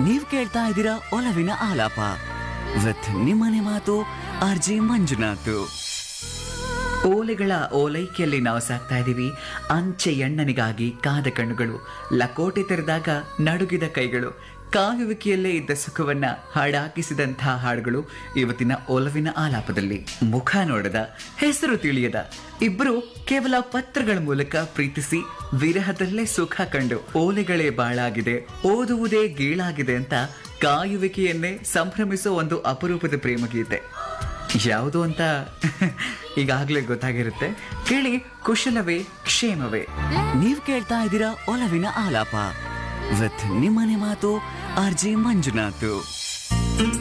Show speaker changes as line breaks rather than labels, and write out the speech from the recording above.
ನೀವ್ ಕೇಳ್ತಾ ಇದ್ದೀರಾ ಒಲವಿನ ಆಲಾಪ ವಿತ್ ನಿಮ್ಮನೆ ಮಾತು ಆರ್ ಜಿ ಮಂಜುನಾಥ್ ಓಲೆಗಳ ಓಲೈಕೆಯಲ್ಲಿ ನಾವು ಸಾಕ್ತಾ ಇದ್ದೀವಿ ಅಂಚೆ ಎಣ್ಣನಿಗಾಗಿ ಕಾದ ಕಣ್ಣುಗಳು ಲಕೋಟೆ ತೆರೆದಾಗ ನಡುಗಿದ ಕೈಗಳು ಕಾಯುವಿಕೆಯಲ್ಲೇ ಇದ್ದ ಸುಖವನ್ನ ಹಾಡಾಕಿಸಿದಂತಹ ಹಾಡುಗಳು ಇವತ್ತಿನ ಒಲವಿನ ಆಲಾಪದಲ್ಲಿ ಮುಖ ನೋಡದ ಹೆಸರು ತಿಳಿಯದ ಇಬ್ಬರು ಕೇವಲ ಪತ್ರಗಳ ಮೂಲಕ ಪ್ರೀತಿಸಿ ವಿರಹದಲ್ಲೇ ಸುಖ ಕಂಡು ಓಲೆಗಳೇ ಬಾಳಾಗಿದೆ ಓದುವುದೇ ಗೀಳಾಗಿದೆ ಅಂತ ಕಾಯುವಿಕೆಯನ್ನೇ ಸಂಭ್ರಮಿಸೋ ಒಂದು ಅಪರೂಪದ ಪ್ರೇಮಗೀತೆ ಯಾವುದು ಅಂತ ಈಗಾಗಲೇ ಗೊತ್ತಾಗಿರುತ್ತೆ ಕೇಳಿ ಕುಶಲವೇ ಕ್ಷೇಮವೇ ನೀವ್ ಕೇಳ್ತಾ ಇದ್ದೀರಾ ಒಲವಿನ ಆಲಾಪ ವಿತ್ ನಿಮ್ಮನೆ ಮಾತು ಆರ್ ಜಿ ಮಂಜುನಾಥ್